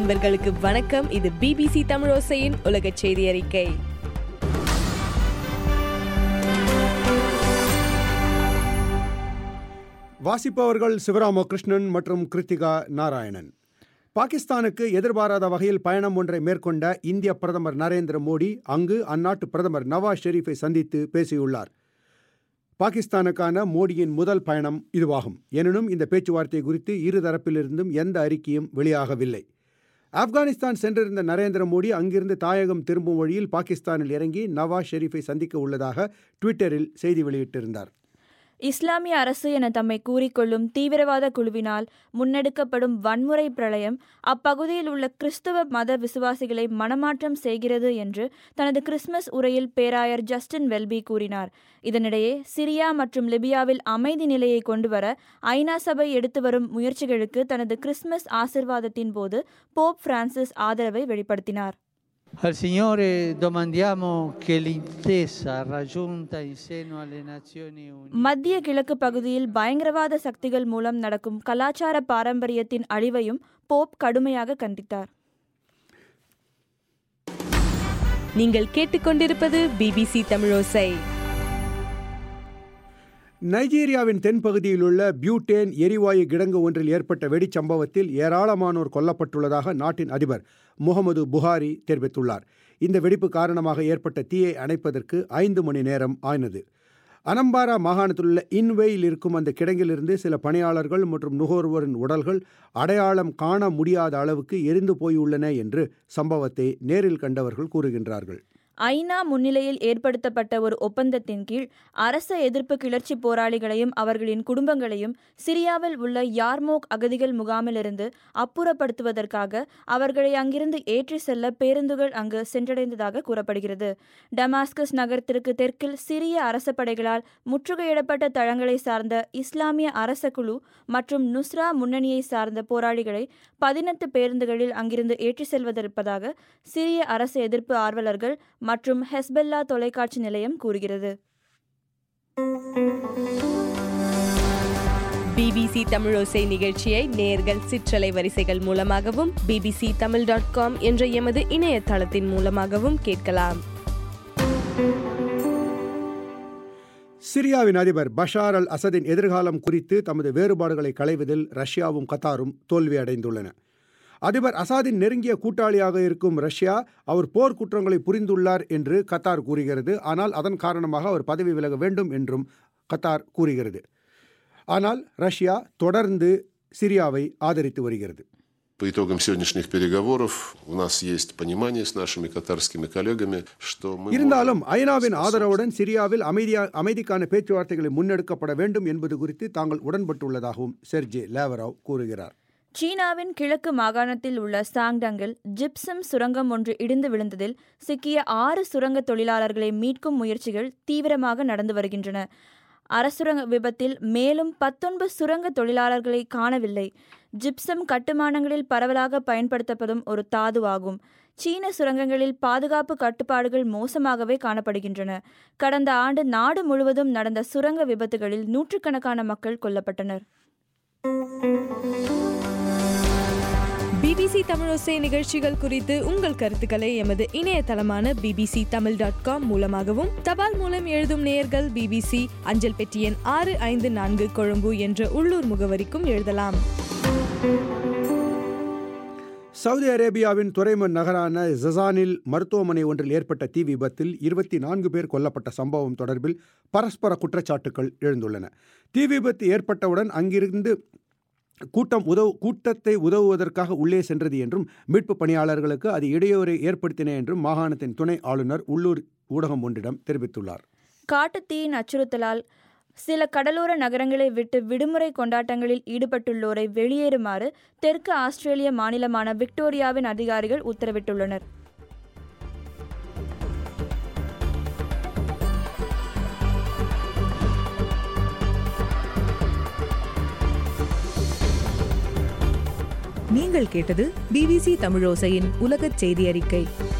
நண்பர்களுக்கு வணக்கம் இது பிபிசி தமிழோசையின் உலக செய்தி அறிக்கை வாசிப்பவர்கள் சிவராமகிருஷ்ணன் மற்றும் கிருத்திகா நாராயணன் பாகிஸ்தானுக்கு எதிர்பாராத வகையில் பயணம் ஒன்றை மேற்கொண்ட இந்திய பிரதமர் நரேந்திர மோடி அங்கு அந்நாட்டு பிரதமர் நவாஸ் ஷெரீஃபை சந்தித்து பேசியுள்ளார் பாகிஸ்தானுக்கான மோடியின் முதல் பயணம் இதுவாகும் எனினும் இந்த பேச்சுவார்த்தை குறித்து இரு தரப்பிலிருந்தும் எந்த அறிக்கையும் வெளியாகவில்லை ஆப்கானிஸ்தான் சென்றிருந்த நரேந்திர மோடி அங்கிருந்து தாயகம் திரும்பும் வழியில் பாகிஸ்தானில் இறங்கி நவாஸ் ஷெரீஃபை சந்திக்க உள்ளதாக ட்விட்டரில் செய்தி வெளியிட்டிருந்தார் இஸ்லாமிய அரசு என தம்மை கூறிக்கொள்ளும் தீவிரவாத குழுவினால் முன்னெடுக்கப்படும் வன்முறை பிரளயம் அப்பகுதியில் உள்ள கிறிஸ்தவ மத விசுவாசிகளை மனமாற்றம் செய்கிறது என்று தனது கிறிஸ்துமஸ் உரையில் பேராயர் ஜஸ்டின் வெல்பி கூறினார் இதனிடையே சிரியா மற்றும் லிபியாவில் அமைதி நிலையை கொண்டுவர ஐநா சபை எடுத்து வரும் முயற்சிகளுக்கு தனது கிறிஸ்துமஸ் ஆசிர்வாதத்தின் போது போப் பிரான்சிஸ் ஆதரவை வெளிப்படுத்தினார் Al Signore domandiamo che l'intesa raggiunta in seno alle Nazioni Unite மத்திய கிழக்கு பகுதியில் பயங்கரவாத சக்திகள் மூலம் நடக்கும் கலாச்சார பாரம்பரியத்தின் அழிவையும் போப் கடுமையாக கண்டித்தார் நீங்கள் கேட்டுக்கொண்டிருப்பது பிபிசி தமிழோசை நைஜீரியாவின் தென்பகுதியில் உள்ள பியூட்டேன் எரிவாயு கிடங்கு ஒன்றில் ஏற்பட்ட வெடிச்சம்பவத்தில் ஏராளமானோர் கொல்லப்பட்டுள்ளதாக நாட்டின் அதிபர் முகமது புகாரி தெரிவித்துள்ளார் இந்த வெடிப்பு காரணமாக ஏற்பட்ட தீயை அணைப்பதற்கு ஐந்து மணி நேரம் ஆயினது அனம்பாரா மாகாணத்தில் உள்ள இன்வேயில் இருக்கும் அந்த கிடங்கிலிருந்து சில பணியாளர்கள் மற்றும் நுகர்வோரின் உடல்கள் அடையாளம் காண முடியாத அளவுக்கு எரிந்து போயுள்ளன என்று சம்பவத்தை நேரில் கண்டவர்கள் கூறுகின்றார்கள் ஐநா முன்னிலையில் ஏற்படுத்தப்பட்ட ஒரு ஒப்பந்தத்தின் கீழ் அரச எதிர்ப்பு கிளர்ச்சி போராளிகளையும் அவர்களின் குடும்பங்களையும் சிரியாவில் உள்ள யார்மோக் அகதிகள் முகாமிலிருந்து அப்புறப்படுத்துவதற்காக அவர்களை அங்கிருந்து ஏற்றி செல்ல பேருந்துகள் அங்கு சென்றடைந்ததாக கூறப்படுகிறது டமாஸ்கஸ் நகரத்திற்கு தெற்கில் சிரிய அரச படைகளால் முற்றுகையிடப்பட்ட தளங்களை சார்ந்த இஸ்லாமிய அரச குழு மற்றும் நுஸ்ரா முன்னணியை சார்ந்த போராளிகளை பதினெட்டு பேருந்துகளில் அங்கிருந்து ஏற்றி செல்வதற்காக சிரிய அரசு எதிர்ப்பு ஆர்வலர்கள் மற்றும் ஹெஸ்பெல்லா தொலைக்காட்சி நிலையம் கூறுகிறது பிபிசி தமிழோசை நிகழ்ச்சியை நேர்கள் சிற்றலை வரிசைகள் மூலமாகவும் பிபிசி தமிழ் டாட் காம் என்ற எமது இணையதளத்தின் மூலமாகவும் கேட்கலாம் சிரியாவின் அதிபர் பஷார் அல் அசதின் எதிர்காலம் குறித்து தமது வேறுபாடுகளை களைவதில் ரஷ்யாவும் கத்தாரும் தோல்வியடைந்துள்ளன அதிபர் அசாதின் நெருங்கிய கூட்டாளியாக இருக்கும் ரஷ்யா அவர் போர் குற்றங்களை புரிந்துள்ளார் என்று கத்தார் கூறுகிறது ஆனால் அதன் காரணமாக அவர் பதவி விலக வேண்டும் என்றும் கத்தார் கூறுகிறது ஆனால் ரஷ்யா தொடர்ந்து சிரியாவை ஆதரித்து வருகிறது По итогам сегодняшних переговоров у нас есть понимание с нашими катарскими коллегами, что мы இருந்தாலும் можем ஐநாவின் способствовать ஆதரவுடன் சிரியாவில் அமைதியா அமைதிக்கான பேச்சுவார்த்தைகளை முன்னெடுக்கப்பட வேண்டும் என்பது குறித்து தாங்கள் உடன்பட்டுள்ளதாகவும் செர்ஜே லேவராவ் கூறுகிறார் சீனாவின் கிழக்கு மாகாணத்தில் உள்ள சாங்டங்கில் ஜிப்சம் சுரங்கம் ஒன்று இடிந்து விழுந்ததில் சிக்கிய ஆறு சுரங்க தொழிலாளர்களை மீட்கும் முயற்சிகள் தீவிரமாக நடந்து வருகின்றன அரசுரங்க விபத்தில் மேலும் பத்தொன்பது சுரங்க தொழிலாளர்களை காணவில்லை ஜிப்சம் கட்டுமானங்களில் பரவலாக பயன்படுத்தப்படும் ஒரு தாதுவாகும் சீன சுரங்கங்களில் பாதுகாப்பு கட்டுப்பாடுகள் மோசமாகவே காணப்படுகின்றன கடந்த ஆண்டு நாடு முழுவதும் நடந்த சுரங்க விபத்துகளில் நூற்றுக்கணக்கான மக்கள் கொல்லப்பட்டனர் பிபிசி தமிழோசை நிகழ்ச்சிகள் குறித்து உங்கள் கருத்துக்களை எமது இணையதளமான பிபிசி தமிழ் டாட் காம் மூலமாகவும் தபால் மூலம் எழுதும் நேயர்கள் பிபிசி அஞ்சல் பெட்டி எண் ஆறு ஐந்து நான்கு கொழும்பு என்ற உள்ளூர் முகவரிக்கும் எழுதலாம் சவுதி அரேபியாவின் துறைமுக நகரான ஜசானில் மருத்துவமனை ஒன்றில் ஏற்பட்ட தீ விபத்தில் இருபத்தி நான்கு பேர் கொல்லப்பட்ட சம்பவம் தொடர்பில் பரஸ்பர குற்றச்சாட்டுகள் எழுந்துள்ளன தீ விபத்து ஏற்பட்டவுடன் அங்கிருந்து கூட்டம் உதவு கூட்டத்தை உதவுவதற்காக உள்ளே சென்றது என்றும் மீட்பு பணியாளர்களுக்கு அது இடையூறை ஏற்படுத்தின என்றும் மாகாணத்தின் துணை ஆளுநர் உள்ளூர் ஊடகம் ஒன்றிடம் தெரிவித்துள்ளார் காட்டுத்தீயின் அச்சுறுத்தலால் சில கடலோர நகரங்களை விட்டு விடுமுறை கொண்டாட்டங்களில் ஈடுபட்டுள்ளோரை வெளியேறுமாறு தெற்கு ஆஸ்திரேலிய மாநிலமான விக்டோரியாவின் அதிகாரிகள் உத்தரவிட்டுள்ளனர் நீங்கள் கேட்டது பிபிசி தமிழோசையின் உலகச் செய்தி அறிக்கை